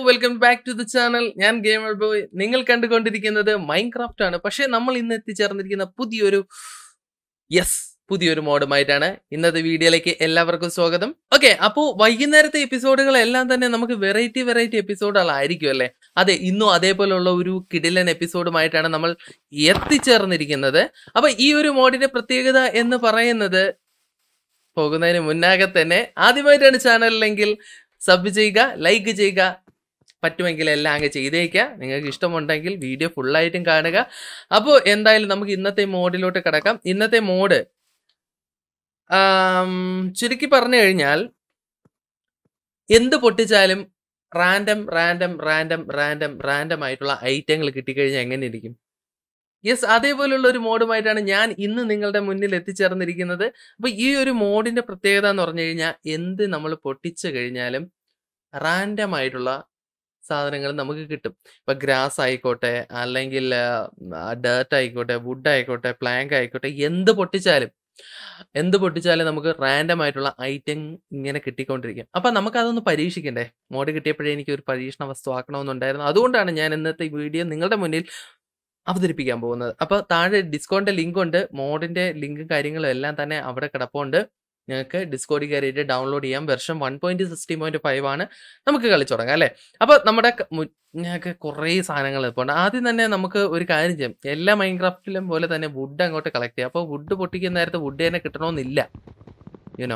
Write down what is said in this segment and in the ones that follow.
Welcome back to the channel ഞാൻ gamer boy നിങ്ങൾ കണ്ടുകൊണ്ടിരിക്കുന്നത് മൈൻക്രാഫ്റ്റ് ആണ് പക്ഷേ നമ്മൾ ഇന്ന് എത്തിച്ചേർന്നിരിക്കുന്ന പുതിയൊരു യെസ് പുതിയൊരു മോഡുമായിട്ടാണ് ഇന്നത്തെ വീഡിയോയിലേക്ക് എല്ലാവർക്കും സ്വാഗതം ഓക്കെ അപ്പോൾ വൈകുന്നേരത്തെ എപ്പിസോഡുകളെല്ലാം തന്നെ നമുക്ക് വെറൈറ്റി വെറൈറ്റി എപ്പിസോഡുകളായിരിക്കും അല്ലേ അതെ ഇന്നും അതേപോലുള്ള ഒരു കിടിലൻ എപ്പിസോഡുമായിട്ടാണ് നമ്മൾ എത്തിച്ചേർന്നിരിക്കുന്നത് അപ്പൊ ഈ ഒരു മോഡിന്റെ പ്രത്യേകത എന്ന് പറയുന്നത് പോകുന്നതിന് മുന്നാകെ തന്നെ ആദ്യമായിട്ടാണ് ചാനലിലെങ്കിൽ സബ് ചെയ്യുക ലൈക്ക് ചെയ്യുക പറ്റുമെങ്കിൽ എല്ലാം അങ്ങ് ചെയ്തേക്കുക നിങ്ങൾക്ക് ഇഷ്ടമുണ്ടെങ്കിൽ വീഡിയോ ഫുള്ളായിട്ടും കാണുക അപ്പോൾ എന്തായാലും നമുക്ക് ഇന്നത്തെ മോഡിലോട്ട് കിടക്കാം ഇന്നത്തെ മോഡ് ചുരുക്കി പറഞ്ഞു കഴിഞ്ഞാൽ എന്ത് പൊട്ടിച്ചാലും random random random random random ആയിട്ടുള്ള ഐറ്റങ്ങൾ കിട്ടിക്കഴിഞ്ഞാൽ എങ്ങനെ ഇരിക്കും യെസ് അതേപോലുള്ള ഒരു മോഡുമായിട്ടാണ് ഞാൻ ഇന്ന് നിങ്ങളുടെ മുന്നിൽ എത്തിച്ചേർന്നിരിക്കുന്നത് അപ്പൊ ഈ ഒരു മോഡിന്റെ പ്രത്യേകത എന്ന് പറഞ്ഞു കഴിഞ്ഞാൽ എന്ത് നമ്മൾ പൊട്ടിച്ചു കഴിഞ്ഞാലും റാൻഡം ആയിട്ടുള്ള സാധനങ്ങൾ നമുക്ക് കിട്ടും ഇപ്പൊ ഗ്രാസ് ആയിക്കോട്ടെ അല്ലെങ്കിൽ ഡേർട്ട് ആയിക്കോട്ടെ വുഡ് ആയിക്കോട്ടെ പ്ലാങ്ക് ആയിക്കോട്ടെ എന്ത് പൊട്ടിച്ചാലും എന്ത് പൊട്ടിച്ചാലും നമുക്ക് റാൻഡം ആയിട്ടുള്ള ഐറ്റം ഇങ്ങനെ കിട്ടിക്കൊണ്ടിരിക്കും അപ്പൊ നമുക്ക് അതൊന്ന് പരീക്ഷിക്കണ്ടേ മോഡ് കിട്ടിയപ്പോഴേ എനിക്ക് ഒരു പരീക്ഷണ വസ്തു ആക്കണമെന്നുണ്ടായിരുന്നു അതുകൊണ്ടാണ് ഞാൻ ഇന്നത്തെ വീഡിയോ നിങ്ങളുടെ മുന്നിൽ അവതരിപ്പിക്കാൻ പോകുന്നത് അപ്പോൾ താഴെ ഡിസ്കൗണ്ടിന്റെ ലിങ്ക് ഉണ്ട് മോഡിന്റെ ലിങ്കും കാര്യങ്ങളും എല്ലാം തന്നെ അവിടെ കിടപ്പുണ്ട് ഞങ്ങൾക്ക് ഡിസ്കോഡിൽ കയറിയിട്ട് ഡൗൺലോഡ് ചെയ്യാം version one point sixty point five ആണ് നമുക്ക് കളിച്ചു തുടങ്ങാം അല്ലേ അപ്പോൾ നമ്മുടെ ക- മു- ഞങ്ങൾക്ക് കുറേ സാധനങ്ങൾ ഇപ്പോൾ ഉണ്ട് ആദ്യം തന്നെ നമുക്ക് ഒരു കാര്യം ചെയ്യാം എല്ലാ മൈൻക്രാഫ്റ്റിലും പോലെ തന്നെ വുഡ് അങ്ങോട്ട് കളക്ട് ചെയ്യാം അപ്പോൾ വുഡ് പൊട്ടിക്കുന്ന നേരത്ത് വുഡ് തന്നെ കിട്ടണമെന്നില്ല യുനോ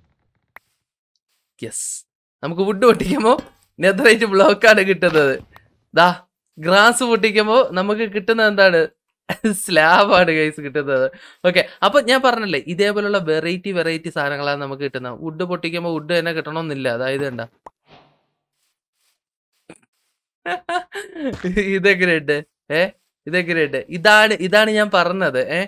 യെസ് നമുക്ക് വുഡ് പൊട്ടിക്കുമ്പോൾ നെതറേറ്റ് ബ്ലോക്കാണ് കിട്ടുന്നത് ദാ ഗ്രാസ് പൊട്ടിക്കുമ്പോൾ നമുക്ക് കിട്ടുന്നത് എന്താണ് സ്ലാബാണ് ഗൈസ് കിട്ടുന്നത് ഓക്കെ അപ്പൊ ഞാൻ പറഞ്ഞല്ലേ ഇതേപോലുള്ള വെറൈറ്റി വെറൈറ്റി സാധനങ്ങളാണ് നമുക്ക് കിട്ടുന്നത് വുഡ് പൊട്ടിക്കുമ്പോൾ വുഡ് തന്നെ കിട്ടണമെന്നില്ല അതായത് കണ്ട ഇതെങ്ങനെയുണ്ട് ഏ ഇതെങ്ങനെയുണ്ട് ഇതാണ് ഇതാണ് ഞാൻ പറഞ്ഞത് ഏ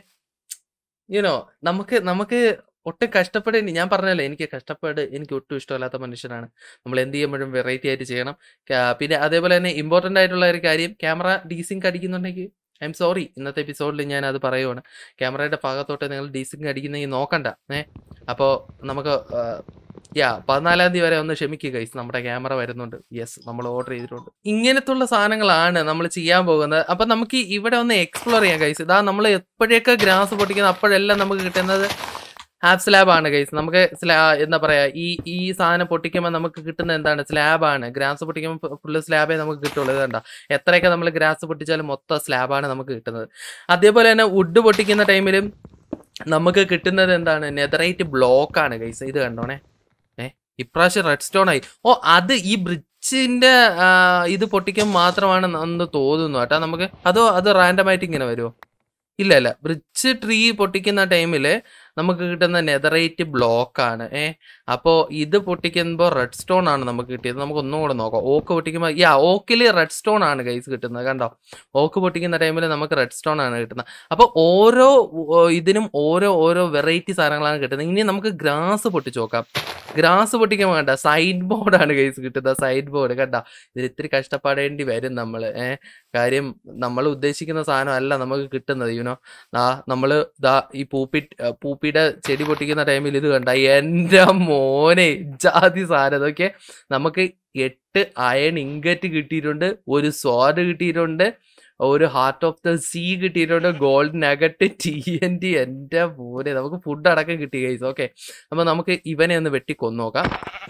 യുനോ നമുക്ക് നമുക്ക് ഒട്ടും കഷ്ടപ്പെടേണ്ടി ഞാൻ പറഞ്ഞല്ലേ എനിക്ക് കഷ്ടപ്പാട് എനിക്ക് ഒട്ടും ഇഷ്ടമല്ലാത്ത മനുഷ്യനാണ് നമ്മൾ എന്ത് ചെയ്യുമ്പോഴും വെറൈറ്റി ആയിട്ട് ചെയ്യണം ക്യാ- പിന്നെ അതേപോലെ തന്നെ ഇമ്പോർട്ടൻ്റ് ആയിട്ടുള്ള ഒരു കാര്യം ക്യാമറ ഡീസിങ് അടിക്കുന്നുണ്ടെങ്കിൽ ഐ എം സോറി ഇന്നത്തെ എപ്പിസോഡിൽ ഞാൻ അത് പറയുവാണ് ക്യാമറയുടെ ഭാഗത്തോട്ട് നിങ്ങൾ ഡീസിങ് അടിക്കുന്നെങ്കിൽ നോക്കണ്ട ഏ അപ്പോൾ നമുക്ക് യാ പതിനാലാം തീയതി വരെ ഒന്ന് ക്ഷമിക്കുക ഗൈസ് നമ്മുടെ ക്യാമറ വരുന്നുണ്ട് യെസ് നമ്മൾ ഓർഡർ ചെയ്തിട്ടുണ്ട് ഇങ്ങനത്തുള്ള സാധനങ്ങളാണ് നമ്മൾ ചെയ്യാൻ പോകുന്നത് അപ്പം നമുക്ക് ഈ ഇവിടെ ഒന്ന് എക്സ്പ്ലോർ ചെയ്യാം ഗൈസ് ഇതാ നമ്മൾ എപ്പോഴൊക്കെ ഗ്രാസ് പൊട്ടിക്കുന്നത് അപ്പോഴെല്ലാം നമുക്ക് കിട്ടുന്നത് ഹാഫ് സ്ലാബ് ആണ് ഗൈസ് നമുക്ക് സ്ലാ എന്താ പറയാ ഈ ഈ സാധനം പൊട്ടിക്കുമ്പോൾ നമുക്ക് കിട്ടുന്ന എന്താണ് സ്ലാബാണ് ഗ്രാസ് പൊട്ടിക്കുമ്പോൾ ഫുള്ള് സ്ലാബേ നമുക്ക് കിട്ടുള്ളൂ ഇതണ്ട എത്രയൊക്കെ നമ്മൾ ഗ്രാസ് പൊട്ടിച്ചാലും മൊത്തം സ്ലാബാണ് നമുക്ക് കിട്ടുന്നത് അതേപോലെ തന്നെ വുഡ് പൊട്ടിക്കുന്ന ടൈമിലും നമുക്ക് കിട്ടുന്നത് എന്താണ് നെതറൈറ്റ് ബ്ലോക്ക് ആണ് ഗൈസ് ഇത് കണ്ടോണേ ഏ ഇപ്രാവശ്യം റെഡ് സ്റ്റോൺ ആയി ഓ അത് ഈ ബ്രിഡ്ജിന്റെ ഇത് പൊട്ടിക്കുമ്പോൾ മാത്രമാണ് എന്ന് തോന്നുന്നു കേട്ടോ നമുക്ക് അതോ അത് റാൻഡമായിട്ട് ഇങ്ങനെ വരുമോ ഇല്ല ഇല്ല ബ്രിഡ്ജ് ട്രീ പൊട്ടിക്കുന്ന ടൈമിൽ നമുക്ക് കിട്ടുന്ന നെതറൈറ്റ് ബ്ലോക്ക് ആണ് ഏ അപ്പോൾ ഇത് പൊട്ടിക്കുമ്പോൾ റെഡ് സ്റ്റോൺ ആണ് നമുക്ക് കിട്ടിയത് നമുക്ക് ഒന്നും കൂടെ നോക്കാം ഓക്ക് പൊട്ടിക്കുമ്പോൾ യാ ഓക്കിൽ റെഡ് സ്റ്റോൺ ആണ് ഗൈസ് കിട്ടുന്നത് കണ്ടോ ഓക്ക് പൊട്ടിക്കുന്ന ടൈമിൽ നമുക്ക് റെഡ് സ്റ്റോൺ ആണ് കിട്ടുന്നത് അപ്പോൾ ഓരോ ഓ, ഇതിനും ഓരോ ഓരോ വെറൈറ്റി സാധനങ്ങളാണ് കിട്ടുന്നത് ഇനി നമുക്ക് ഗ്രാസ് പൊട്ടിച്ച് നോക്കാം ഗ്രാസ് പൊട്ടിക്കുമ്പോൾ കണ്ട സൈഡ് ബോർഡാണ് ഗൈസ് കിട്ടുന്നത് സൈഡ് ബോർഡ് കണ്ട ഇതിൽ ഇത്തിരി കഷ്ടപ്പെടേണ്ടി വരും നമ്മൾ ഏഹ് കാര്യം നമ്മൾ ഉദ്ദേശിക്കുന്ന സാധനം അല്ല നമുക്ക് കിട്ടുന്നത് യുനോ ആ നമ്മൾ ദാ ഈ പൂപ്പി പൂപ്പിയുടെ ചെടി പൊട്ടിക്കുന്ന ടൈമിൽ ഇത് കണ്ട എൻ്റെ മോനെ ജാതി സാധനം ഇതൊക്കെ നമുക്ക് എട്ട് അയൺ ഇങ്കറ്റ് കിട്ടിയിട്ടുണ്ട് ഒരു സ്വാഡ് കിട്ടിയിട്ടുണ്ട് ഒരു ഹാർട്ട് ഓഫ് ദ സീ കിട്ടിയിട്ടുണ്ട് gold nugget T N T എൻ്റെ മോനെ നമുക്ക് ഫുഡ് അടക്കം കിട്ടി ഗൈസ് ഓക്കെ അപ്പോൾ നമുക്ക് ഇവനെ ഒന്ന് വെട്ടി കൊന്നോക്കാം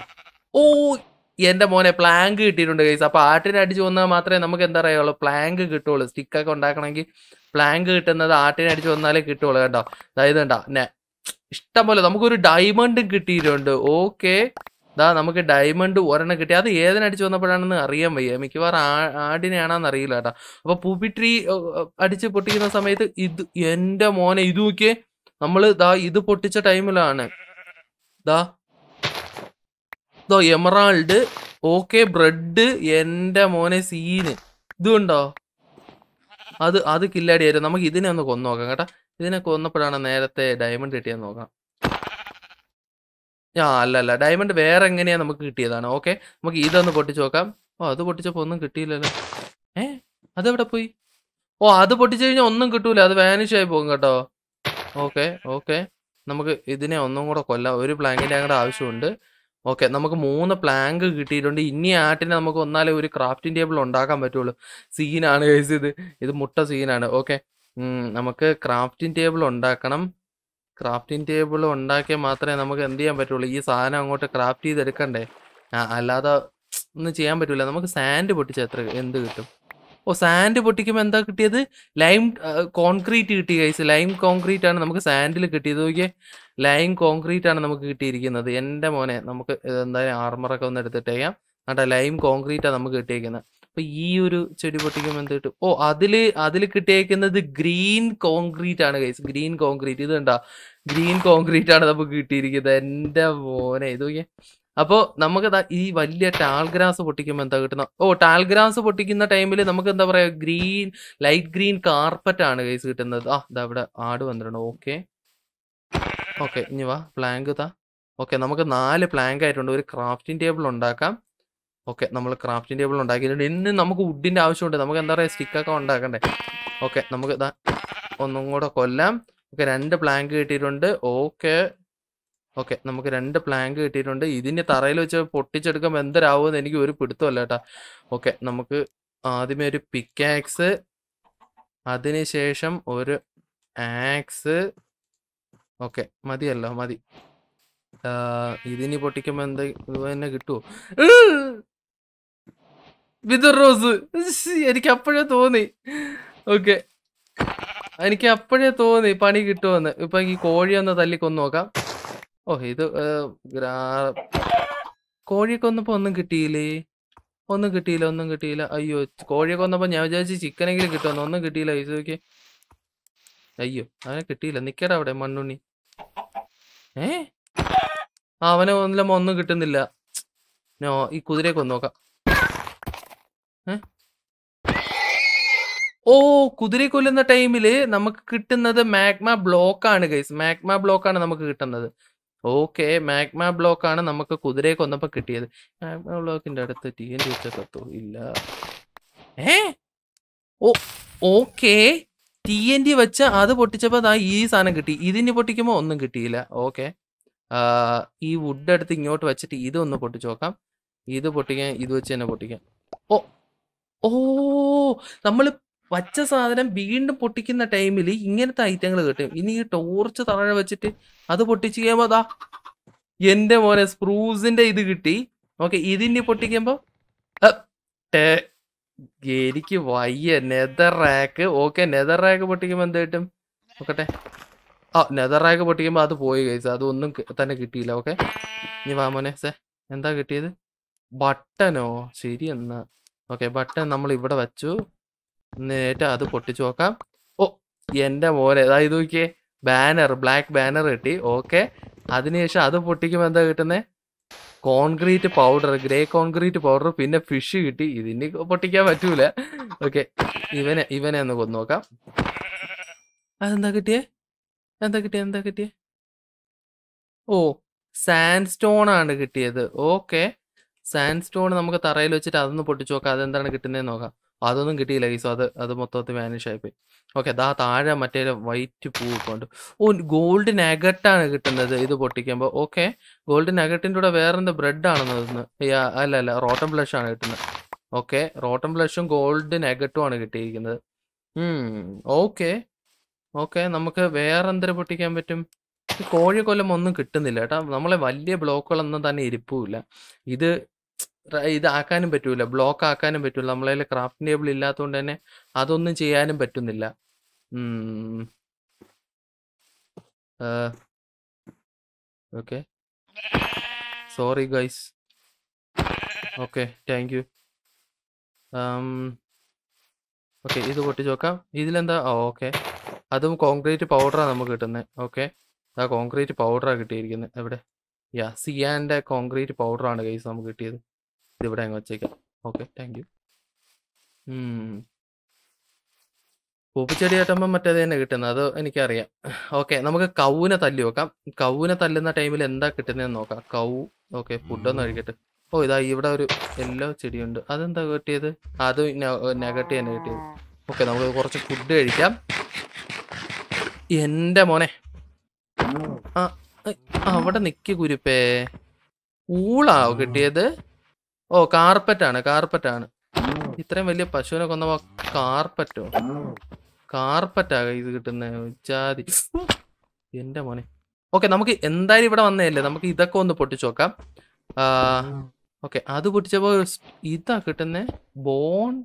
ഓ എന്റെ മോനെ പ്ലാങ്ക് കിട്ടിയിട്ടുണ്ട് ഗൈസ് അപ്പൊ ആട്ടിനെ അടിച്ചു കൊന്നാൽ മാത്രമേ നമുക്ക് എന്താ പറയുള്ളൂ പ്ലാങ്ക് കിട്ടുള്ളൂ സ്റ്റിക്കൊക്കെ ഉണ്ടാക്കണമെങ്കിൽ പ്ലാങ്ക് കിട്ടുന്നത് ആട്ടിനെ അടിച്ചു കൊന്നാലേ കിട്ടുള്ളൂ കേട്ടോ അതായത് കണ്ടോ നെ ഇഷ്ടം പോലെ നമുക്കൊരു ഡയമണ്ട് കിട്ടിയിട്ടുണ്ട് ഓക്കെ ദാ നമുക്ക് ഡയമണ്ട് ഒരെണ്ണം കിട്ടി അത് ഏതിനടിച്ചു വന്നപ്പോഴാണെന്ന് അറിയാൻ വയ്യ മിക്കവാറും ആ ആടിനെയാണെന്ന് അറിയില്ല കേട്ടോ അപ്പൊ പൂപ്പി ട്രീ അടിച്ച് പൊട്ടിക്കുന്ന സമയത്ത് ഇത് എന്റെ മോനെ ഇത് നോക്കിയേ നമ്മള് ദാ ഇത് പൊട്ടിച്ച ടൈമിലാണ് ദാ ദോ എമറാൾഡ് ഓക്കെ ബ്രെഡ് എന്റെ മോനെ സീന് ഇതുണ്ടോ അത് അത് കില്ലാടിയായിരുന്നു നമുക്ക് ഇതിനെ ഒന്ന് കൊന്നു നോക്കാം കേട്ടാ ഇതിനെ കൊന്നപ്പോഴാണ് നേരത്തെ ഡയമണ്ട് കിട്ടിയെന്ന് നോക്കാം ആ അല്ല അല്ല ഡയമണ്ട് വേറെ എങ്ങനെയാ നമുക്ക് കിട്ടിയതാണ് ഓക്കെ നമുക്ക് ഇതൊന്ന് പൊട്ടിച്ച് നോക്കാം ഓ അത് പൊട്ടിച്ചപ്പോ ഒന്നും കിട്ടിയില്ലല്ലോ ഏ അതെവിടെ പോയി ഓ അത് പൊട്ടിച്ചു കഴിഞ്ഞാൽ ഒന്നും കിട്ടൂല അത് വാനിഷ് ആയി പോകും കേട്ടോ ഓക്കെ ഓക്കെ നമുക്ക് ഇതിനെ ഒന്നും കൂടെ കൊല്ലാം ഒരു പ്ലാങ്കിന്റെ കൂടെ ആവശ്യമുണ്ട് ഓക്കെ നമുക്ക് മൂന്ന് പ്ലാങ്ക് കിട്ടിയിട്ടുണ്ട് ഇനി ആട്ടിനെ നമുക്ക് ഒന്നാലേ ഒരു ക്രാഫ്റ്റിംഗ് ടേബിൾ ഉണ്ടാക്കാൻ പറ്റുള്ളൂ സീനാണ് ഗൈസ് ഇത് ഇത് മുട്ട സീനാണ് ഓക്കെ നമുക്ക് ക്രാഫ്റ്റിംഗ് ടേബിൾ ഉണ്ടാക്കണം ക്രാഫ്റ്റിംഗ് ടേബിൾ ഉണ്ടാക്കിയാൽ മാത്രമേ നമുക്ക് എന്ത് ചെയ്യാൻ പറ്റുള്ളൂ ഈ സാധനം അങ്ങോട്ട് ക്രാഫ്റ്റ് ചെയ്തെടുക്കണ്ടേ ആ, അല്ലാതെ ഒന്നും ചെയ്യാൻ പറ്റൂല നമുക്ക് സാൻഡ് പൊട്ടിച്ച എത്ര എന്ത് കിട്ടും ഓ സാൻഡ് പൊട്ടിക്കുമ്പോൾ എന്താ കിട്ടിയത് ലൈം കോൺക്രീറ്റ് കിട്ടി കൈസ് ലൈം കോൺക്രീറ്റ് ആണ് നമുക്ക് സാൻഡിൽ കിട്ടിയത് നോക്കിയേ ലൈം കോൺക്രീറ്റ് ആണ് നമുക്ക് കിട്ടിയിരിക്കുന്നത് എൻ്റെ മോനെ നമുക്ക് ഇത് എന്തായാലും ആർമറൊക്കെ ഒന്ന് എടുത്തിട്ട് ചെയ്യാം എന്നിട്ട് ലൈം കോൺക്രീറ്റ് ആണ് നമുക്ക് കിട്ടിയിരിക്കുന്നത് അപ്പൊ ഈ ഒരു ചെടി പൊട്ടിക്കുമ്പോൾ എന്ത് കിട്ടും ഓ അതില് അതിൽ കിട്ടിയേക്കുന്നത് ഗ്രീൻ കോൺക്രീറ്റ് ആണ് കൈസ് ഗ്രീൻ കോൺക്രീറ്റ് ഇത് കണ്ടാ ഗ്രീൻ കോൺക്രീറ്റ് ആണ് നമുക്ക് കിട്ടിയിരിക്കുന്നത് എൻ്റെ മോനെ ഇത് നോക്കിയേ അപ്പോൾ നമുക്ക് ദാ ഈ വലിയ ടാൾ ഗ്രാസ് പൊട്ടിക്കുമ്പോൾ എന്താ കിട്ടുന്ന ഓ ടാൾ ഗ്രാസ് പൊട്ടിക്കുന്ന ടൈമിൽ നമുക്ക് എന്താ പറയാ ഗ്രീൻ ലൈറ്റ് ഗ്രീൻ കാർപ്പറ്റ് ആണ് കൈസ് കിട്ടുന്നത് ആ ഇതാ ഇവിടെ ആട് വന്നിട്ടുണ്ട് ഓക്കെ ഓക്കെ ഇനി വാ പ്ലാങ്ക് താ ഓക്കെ നമുക്ക് നാല് പ്ലാങ്ക് ആയിട്ടുണ്ട് ഒരു ക്രാഫ്റ്റിംഗ് ടേബിൾ ഉണ്ടാക്കാം ഓക്കെ നമ്മൾ ക്രാഫ്റ്റിംഗ് ടേബിൾ ഉണ്ടാക്കിയിട്ടുണ്ട് ഇന്ന് നമുക്ക് വുഡിന്റെ ആവശ്യമുണ്ട് നമുക്ക് എന്താ പറയുക സ്റ്റിക്കൊക്കെ ഉണ്ടാക്കണ്ടേ ഓക്കെ നമുക്ക് ഇതാ ഒന്നും കൂടെ കൊല്ലാം ഓക്കെ രണ്ട് പ്ലാങ്ക് കിട്ടിയിട്ടുണ്ട് ഓക്കെ ഓക്കെ നമുക്ക് രണ്ട് പ്ലാങ്ക് കിട്ടിയിട്ടുണ്ട് ഇതിന് തറയിൽ വെച്ച് പൊട്ടിച്ചെടുക്കുമ്പോൾ എന്തരാവുമെന്ന് എനിക്ക് ഒരു പിടുത്തമല്ല കേട്ടാ ഓക്കെ നമുക്ക് ആദ്യമേ ഒരു പിക്കാക്സ് അതിനുശേഷം ഒരു ആക്സ് ഓക്കെ മതിയല്ലോ മതി ആ, ഇതിനി പൊട്ടിക്കുമ്പോ എന്താ ഇത് തന്നെ കിട്ടുമോ വിതർ റോസ് ശ്ശി, എനിക്ക് അപ്പോഴേ തോന്നി ഓക്കെ എനിക്ക് അപ്പോഴേ തോന്നി പണി കിട്ടുമെന്ന് ഇപ്പൊ ഈ കോഴി ഒന്ന് തല്ലി കൊന്നു നോക്കാം ഓ ഇത് ഏ, ഗ്രാ- കോഴിയെ കൊന്നപ്പോ ഒന്നും കിട്ടിയില്ലേ ഒന്നും കിട്ടിയില്ല ഒന്നും കിട്ടിയില്ല അയ്യോ കോഴിയെ കൊന്നപ്പോ ഞാൻ വിചാരിച്ചു ചിക്കനെങ്കിലും കിട്ടുമെന്ന് ഒന്നും കിട്ടിയില്ല ഇത് നോക്കിയേ അയ്യോ അവനെ കിട്ടിയില്ല നിക്കടാ അവിടെ മണ്ണുണ്ണി ഏ ആ, അവനെ ഒന്നില്ല ഒന്നും കിട്ടുന്നില്ല നോ ഈ കുതിരയെ കൊന്നു നോക്കാം ഏ? ഓ കുതിരയെ കൊല്ലുന്ന ടൈമില് നമുക്ക് കിട്ടുന്നത് മാഗ്മ ബ്ലോക്ക് ആണ് ഗൈസ് മാഗ്മ ബ്ലോക്ക് ആണ് നമുക്ക് കിട്ടുന്നത് ഓക്കെ മാഗ്മ ബ്ലോക്ക് ആണ് നമുക്ക് കുതിരയെ കൊന്നപ്പോ കിട്ടിയത് മാഗ്മ ബ്ലോക്കിന്റെ അടുത്ത് ടി എൻ വെച്ച കത്തോ ഇല്ല ഏ ഓ ഓക്കെ ടി എൻ ഡി വെച്ച് അത് പൊട്ടിച്ചപ്പോ ദാ ഈ സാധനം കിട്ടി ഇതിന് പൊട്ടിക്കുമ്പോ ഒന്നും കിട്ടിയില്ല ഓക്കെ ഈ വുഡ് എടുത്ത് ഇങ്ങോട്ട് വെച്ചിട്ട് ഇതൊന്ന് പൊട്ടിച്ചു നോക്കാം ഇത് പൊട്ടിക്കാൻ ഇത് വെച്ച് തന്നെ പൊട്ടിക്കാം ഓ ഓ നമ്മൾ വച്ച സാധനം വീണ്ടും പൊട്ടിക്കുന്ന ടൈമിൽ ഇങ്ങനത്തെ ഐറ്റങ്ങൾ കിട്ടും ഇനി ഈ ടോർച്ച് താഴെ വെച്ചിട്ട് അത് പൊട്ടിച്ച് കഴിയുമ്പോ അതാ എന്റെ മോനെ സ്പ്രൂസിന്റെ ഇത് കിട്ടി ഓക്കെ ഇതിനി പൊട്ടിക്കുമ്പോ അ, ടേ, എനിക്ക് വയ്യ netherrack okay netherrack പൊട്ടിക്കുമ്പോ എന്ത് കിട്ടും നോക്കട്ടെ ആ നെതർ റാക്ക് പൊട്ടിക്കുമ്പോ അത് പോയി കഴിച്ചു അതൊന്നും കി- തന്നെ കിട്ടിയില്ല ഓക്കെ ഇനി വാ മോനെ സേ എന്താ കിട്ടിയത് ബട്ടനോ ശരി എന്നാ ഓക്കെ ബട്ടൺ നമ്മൾ ഇവിടെ വെച്ചു നേരിട്ട് അത് പൊട്ടിച്ചു നോക്കാം ഓ എന്റെ മോനെ അതായത് നോക്കിയേ ബാനർ ബ്ലാക്ക് ബാനർ കിട്ടി ഓക്കെ അതിനുശേഷം അത് പൊട്ടിക്കുമ്പോൾ എന്താ കിട്ടുന്നത് concrete powder grey concrete powder പിന്നെ ഫിഷ് കിട്ടി ഇതിന് പൊട്ടിക്കാൻ പറ്റൂല ഓക്കെ ഇവനെ ഇവനെ ഒന്ന് കൊന്നു നോക്കാം അതെന്താ കിട്ടിയേ എന്താ കിട്ടിയേ എന്താ കിട്ടിയേ ഓ സാൻഡ് സ്റ്റോൺ ആണ് കിട്ടിയത് ഓക്കെ സാൻഡ് സ്റ്റോൺ നമുക്ക് തറയിൽ വെച്ചിട്ട് അതൊന്ന് പൊട്ടിച്ചു നോക്കാം അതെന്താണ് കിട്ടുന്നതെന്ന് നോക്കാം അതൊന്നും കിട്ടിയില്ല ഗൈസോ അത് അത് മൊത്തത്തിൽ വാനിഷ് ആയിപ്പോയി ഓക്കെ ദാ താഴെ മറ്റേ വൈറ്റ് പൂ കൊണ്ട് ഓ ഗോൾഡ് നഗട്ടാണ് കിട്ടുന്നത് ഇത് പൊട്ടിക്കുമ്പോൾ ഓക്കെ ഗോൾഡ് നഗറ്റിൻ്റെ കൂടെ വേറെന്താ ബ്രെഡ് ആണെന്ന് തോന്നുന്നു യാ, അല്ല അല്ല റോട്ടൻ ബ്ലഷ് ആണ് കിട്ടുന്നത് ഓക്കെ റോട്ടൻ ബ്ലഷും ഗോൾഡ് നഗറ്റും ആണ് കിട്ടിയിരിക്കുന്നത് ഓക്കെ ഓക്കെ നമുക്ക് വേറെ എന്തൊരു പൊട്ടിക്കാൻ പറ്റും ഈ കോഴി കൊല്ലം ഒന്നും കിട്ടുന്നില്ല കേട്ടോ നമ്മളെ വലിയ ബ്ലോക്കുകളൊന്നും തന്നെ ഇരിപ്പില്ല ഇത് റ- ഇതാക്കാനും പറ്റൂല ബ്ലോക്ക് ആക്കാനും പറ്റൂല നമ്മളതിൽ ക്രാഫ്റ്റ് ടേബിൾ ഇല്ലാത്തതുകൊണ്ട് തന്നെ അതൊന്നും ചെയ്യാനും പറ്റുന്നില്ല okay sorry guys okay thank you okay ഇത് പൊട്ടിച്ച് നോക്കാം ഇതിലെന്താ ആ ഓക്കെ അതും കോൺക്രീറ്റ് പൗഡറാണ് നമുക്ക് കിട്ടുന്നത് ഓക്കെ ആ കോൺക്രീറ്റ് പൗഡറാണ് കിട്ടിയിരിക്കുന്നത് എവിടെ യാ സിയാൻ്റെ കോൺക്രീറ്റ് പൗഡറാണ് ഗൈസ് നമുക്ക് കിട്ടിയത് ഇതിവിടെ അങ്ങ് വെച്ചേക്കാം ഓക്കെ താങ്ക് യു പൂപ്പിച്ചെടി കേട്ടുമ്പോൾ മറ്റേത് തന്നെ കിട്ടുന്നത് അത് എനിക്കറിയാം ഓക്കെ നമുക്ക് കൗവിനെ തല്ലി നോക്കാം കൗവിനെ തല്ലുന്ന ടൈമിൽ എന്താ കിട്ടുന്നതെന്ന് നോക്കാം കൗ ഓക്കെ ഫുഡൊന്ന് കഴിക്കട്ടെ ഓ ഇതാ ഇവിടെ ഒരു യെല്ലോ ചെടിയുണ്ട് അതെന്താ കിട്ടിയത് അത് നെഗറ്റീവ് തന്നെ കിട്ടിയത് ഓക്കെ നമുക്ക് കുറച്ച് ഫുഡ് കഴിക്കാം എൻ്റെ മോനെ ആ ഐ, അവിടെ നിക്ക് കുരുപ്പേ ഊളാവോ കിട്ടിയത് ഓ കാർപ്പറ്റാണ് കാർപ്പറ്റാണ് ഇത്രയും വലിയ പശുവിനെ കൊന്നപ്പോ കാർപ്പറ്റോ കാർപ്പറ്റാ ഇത് കിട്ടുന്ന ജാതി എന്റെ മോനെ ഓക്കെ നമുക്ക് എന്തായാലും ഇവിടെ വന്നതല്ലേ നമുക്ക് ഇതൊക്കെ ഒന്ന് പൊട്ടിച്ചു നോക്കാം ഓക്കെ അത് പൊട്ടിച്ചപ്പോ സ് ഇതാ കിട്ടുന്നേ ബോൺ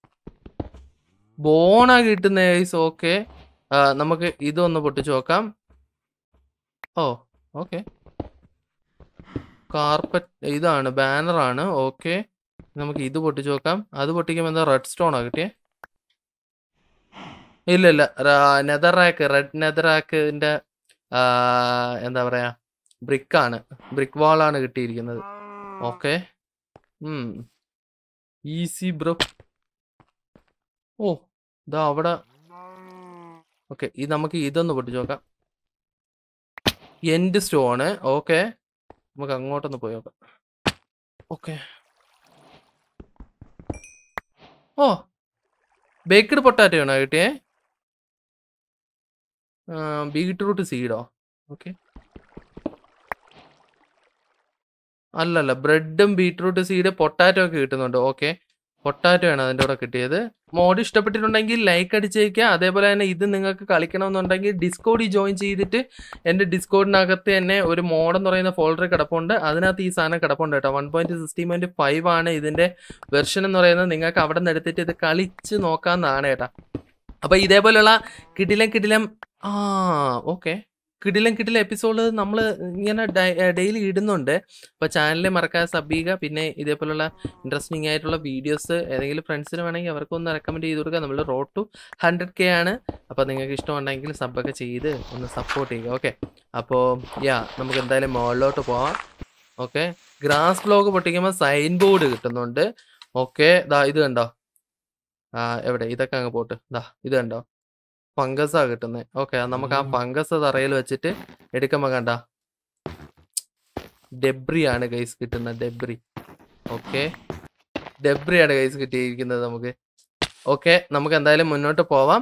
ബോണാ കിട്ടുന്നേ ഓക്കെ നമുക്ക് ഇതൊന്ന് പൊട്ടിച്ചു നോക്കാം ഓ ഓക്കെ കാർപ്പറ്റ് ഇതാണ് ബാനറാണ് ഓക്കെ നമുക്ക് ഇത് പൊട്ടിച്ചു നോക്കാം അത് പൊട്ടിക്കുമ്പോൾ എന്താ റെഡ് സ്റ്റോണോ കിട്ടിയേ ഇല്ല ഇല്ല നെതർ റാക്ക് റെഡ് നെതർ റാക്കിന്റെ എന്താ പറയാ ബ്രിക്കാണ് ബ്രിക്ക് വാളാണ് കിട്ടിയിരിക്കുന്നത് ഓക്കെ ഈസി ബ്രോ ഓ ഇതാ അവിടെ ഓക്കെ ഇത് നമുക്ക് ഇതൊന്ന് പൊട്ടിച്ചു നോക്കാം എൻഡ് സ്റ്റോണ് ഓക്കെ നമുക്ക് അങ്ങോട്ടൊന്ന് പോയി നോക്കാം ഓക്കെ ഓ ബേക്കഡ് പൊട്ടാറ്റോ ആണോ കിട്ടിയേ ബീട്രൂട്ട് സീഡോ ഓക്കെ അല്ലല്ല ബ്രെഡും ബീട്രൂട്ട് സീഡ് പൊട്ടാറ്റോ ഒക്കെ കിട്ടുന്നുണ്ട് ഓക്കെ പൊട്ടാറ്റോ ആണ് അതിൻ്റെ കൂടെ കിട്ടിയത് മോഡ് ഇഷ്ടപ്പെട്ടിട്ടുണ്ടെങ്കിൽ ലൈക്ക് അടിച്ചേക്കുക അതേപോലെ തന്നെ ഇത് നിങ്ങൾക്ക് കളിക്കണമെന്നുണ്ടെങ്കിൽ ഡിസ്കോഡിൽ ജോയിൻ ചെയ്തിട്ട് എൻ്റെ ഡിസ്കോഡിനകത്ത് തന്നെ ഒരു മോഡ് എന്ന് പറയുന്ന ഫോൾഡർ കിടപ്പുണ്ട് അതിനകത്ത് ഈ സാധനം കിടപ്പുണ്ട് കേട്ടോ one point sixteen point five ആണ് ഇതിൻ്റെ വെർഷൻ എന്ന് പറയുന്നത് നിങ്ങൾക്ക് അവിടെ നിന്ന് എടുത്തിട്ട് ഇത് കളിച്ച് നോക്കാമെന്നാണ് കേട്ടോ അപ്പോൾ ഇതേപോലെയുള്ള കിടിലം കിടിലം ആ ഓക്കെ കിടിലം കിടിലം എപ്പിസോഡ് നമ്മൾ ഇങ്ങനെ ഡെയിലി ഇടുന്നുണ്ട് അപ്പോൾ ചാനൽ മറക്കാതെ സബ് ചെയ്യുക പിന്നെ ഇതേപോലുള്ള ഇൻട്രസ്റ്റിംഗ് ആയിട്ടുള്ള വീഡിയോസ് ഏതെങ്കിലും ഫ്രണ്ട്സിന് വേണമെങ്കിൽ അവർക്കൊന്ന് റെക്കമെൻഡ് ചെയ്ത് കൊടുക്കുക നമ്മൾ റോഡ് ടു ഹൺഡ്രഡ് കെ ആണ് അപ്പോൾ നിങ്ങൾക്ക് ഇഷ്ടമുണ്ടെങ്കിൽ സബ്ബൊക്കെ ചെയ്ത് ഒന്ന് സപ്പോർട്ട് ചെയ്യുക ഓക്കെ അപ്പോൾ യാ നമുക്ക് എന്തായാലും മുകളിലോട്ട് പോവാം ഓക്കെ ഗ്രാസ് ബ്ലോക്ക് പൊട്ടിക്കുമ്പോൾ സൈൻ ബോർഡ് കിട്ടുന്നുണ്ട് ഓക്കെ ദാ ഇത് കണ്ടോ ആ എവിടെ ഇതൊക്കെ അങ്ങ് പോട്ട് ദാ ഇത് കണ്ടോ ഫംഗസാ കിട്ടുന്നത് ഓക്കെ നമുക്ക് ആ ഫംഗസ് തറയിൽ വെച്ചിട്ട് എടുക്കുമ്പോൾ കണ്ട ഡെബ്രി ആണ് ഗൈസ് കിട്ടുന്നത് ഡെബ്രി ഓക്കെ ഡെബ്രി ആണ് ഗൈസ് കിട്ടിയിരിക്കുന്നത് നമുക്ക് ഓക്കെ നമുക്ക് എന്തായാലും മുന്നോട്ട് പോവാം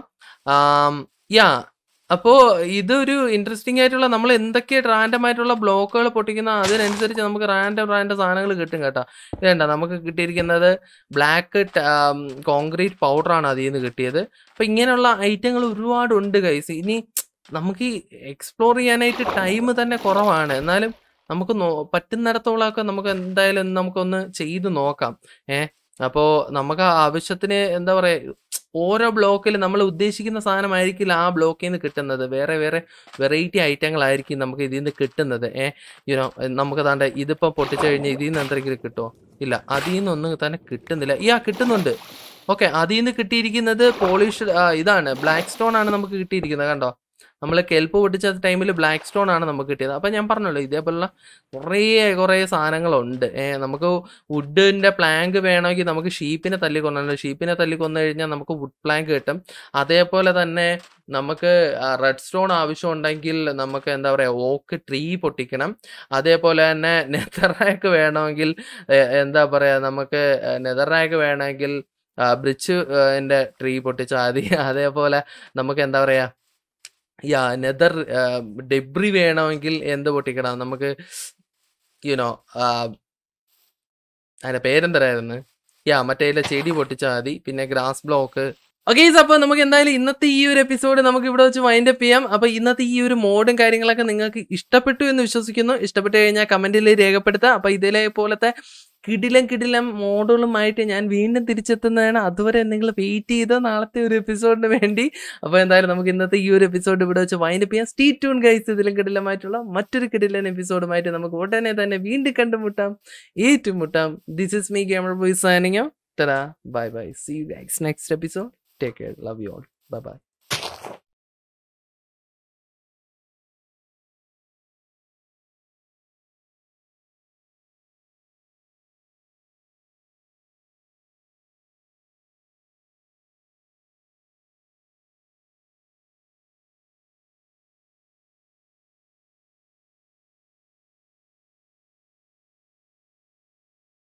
യാ അപ്പോൾ ഇതൊരു ഇൻട്രസ്റ്റിംഗ് ആയിട്ടുള്ള നമ്മൾ എന്തൊക്കെ റാൻഡം ആയിട്ടുള്ള ബ്ലോക്കുകൾ പൊട്ടിക്കുന്ന അതിനനുസരിച്ച് നമുക്ക് റാൻഡം റാൻഡം സാധനങ്ങൾ കിട്ടും കേട്ടോ ഇത് കണ്ടോ നമുക്ക് കിട്ടിയിരിക്കുന്നത് ബ്ലാക്ക് കോൺക്രീറ്റ് പൗഡറാണ് അതിൽ നിന്ന് കിട്ടിയത് അപ്പോൾ ഇങ്ങനെയുള്ള ഐറ്റങ്ങൾ ഒരുപാടുണ്ട് ഗൈസ് ഇനി നമുക്ക് ഈ എക്സ്പ്ലോർ ചെയ്യാനായിട്ട് ടൈം തന്നെ കുറവാണ് എന്നാലും നമുക്ക് നോ പറ്റുന്നിടത്തോളമൊക്കെ നമുക്ക് എന്തായാലും നമുക്കൊന്ന് ചെയ്ത് നോക്കാം ഏ അപ്പോൾ നമുക്ക് ആവശ്യത്തിന് എന്താ പറയുക ഓരോ ബ്ലോക്കിൽ നമ്മൾ ഉദ്ദേശിക്കുന്ന സാധനമായിരിക്കില്ല ആ ബ്ലോക്കിൽ നിന്ന് കിട്ടുന്നത് വേറെ വേറെ വെറൈറ്റി ഐറ്റങ്ങളായിരിക്കും നമുക്ക് ഇതിൽ നിന്ന് കിട്ടുന്നത് ഏ യുനോ നമുക്ക് താണ്ട ഇതിപ്പോൾ പൊട്ടിച്ചു കഴിഞ്ഞാൽ ഇതിൽ നിന്ന് എന്തെങ്കിലും കിട്ടുമോ ഇല്ല അതിൽ നിന്നൊന്നും തന്നെ കിട്ടുന്നില്ല യാ കിട്ടുന്നുണ്ട് ഓക്കെ അതിൽ നിന്ന് കിട്ടിയിരിക്കുന്നത് പോളിഷ് ഇതാണ് ബ്ലാക്ക് സ്റ്റോൺ ആണ് നമുക്ക് കിട്ടിയിരിക്കുന്നത് കണ്ടോ നമ്മൾ കെൽപ്പ് പൊട്ടിച്ച ടൈമിൽ ബ്ലാക്ക് സ്റ്റോൺ ആണ് നമുക്ക് കിട്ടിയത് അപ്പം ഞാൻ പറഞ്ഞല്ലോ ഇതേപോലുള്ള കുറേ കുറേ സാധനങ്ങളുണ്ട് ഏ നമുക്ക് വുഡിൻ്റെ പ്ലാങ്ക് വേണമെങ്കിൽ നമുക്ക് ഷീപ്പിനെ തല്ലി കൊല്ലണം ഷീപ്പിനെ തല്ലി കൊന്നു കഴിഞ്ഞാൽ നമുക്ക് വുഡ് പ്ലാങ്ക് കിട്ടും അതേപോലെ തന്നെ നമുക്ക് റെഡ് സ്റ്റോൺ ആവശ്യമുണ്ടെങ്കിൽ നമുക്ക് എന്താ പറയുക ഓക്ക് ട്രീ പൊട്ടിക്കണം അതേപോലെ തന്നെ നെതറാക്ക് വേണമെങ്കിൽ എന്താ പറയുക നമുക്ക് നെതറാക്ക് വേണമെങ്കിൽ ബ്രിച്ച് എൻ്റെ ട്രീ പൊട്ടിച്ചാൽ മതി അതേപോലെ നമുക്ക് എന്താ പറയുക യാ നെതർ ഡെബ്രി വേണമെങ്കിൽ എന്ത് പൊട്ടിക്കണം നമുക്ക് യുനോ അതിന്റെ പേരെന്തരായിരുന്നു യാ മറ്റേ ചെടി പൊട്ടിച്ചാൽ മതി പിന്നെ ഗ്രാസ് ബ്ലോക്ക് ഓക്കെ അപ്പോൾ നമുക്ക് എന്തായാലും ഇന്നത്തെ ഈ ഒരു എപ്പിസോഡ് നമുക്ക് ഇവിടെ വെച്ച് വൈൻഡ് അപ്പ് ചെയ്യാം അപ്പോൾ ഇന്നത്തെ ഈ ഒരു മോഡും കാര്യങ്ങളൊക്കെ നിങ്ങൾക്ക് ഇഷ്ടപ്പെട്ടു എന്ന് വിശ്വസിക്കുന്നു ഇഷ്ടപ്പെട്ടു കഴിഞ്ഞാൽ കമന്റിൽ രേഖപ്പെടുത്തുക അപ്പോൾ ഇതേ പോലത്തെ കിടിലം കിടിലം മോഡുകളുമായിട്ട് ഞാൻ വീണ്ടും തിരിച്ചെത്തുന്നതാണ് അതുവരെ നിങ്ങൾ വെയിറ്റ് ചെയ്തോ നാളത്തെ ഒരു എപ്പിസോഡിന് വേണ്ടി അപ്പോൾ എന്തായാലും നമുക്ക് ഇന്നത്തെ ഈ ഒരു എപ്പിസോഡ് ഇവിടെ വെച്ച് വൈൻഡ് അപ്പ് ചെയ്യാം സ്റ്റീ ട്യൂൺ ഗൈസ് ഇതിലും കിടിലമായിട്ടുള്ള മറ്റൊരു കിടിലൻ എപ്പിസോഡുമായിട്ട് നമുക്ക് ഉടനെ തന്നെ വീണ്ടും കണ്ടുമുട്ടാം ഏറ്റുമുട്ടാം this is me gamer boy സാനിങ്ങോ തരാ bye bye see you guys next episode take care love you all bye by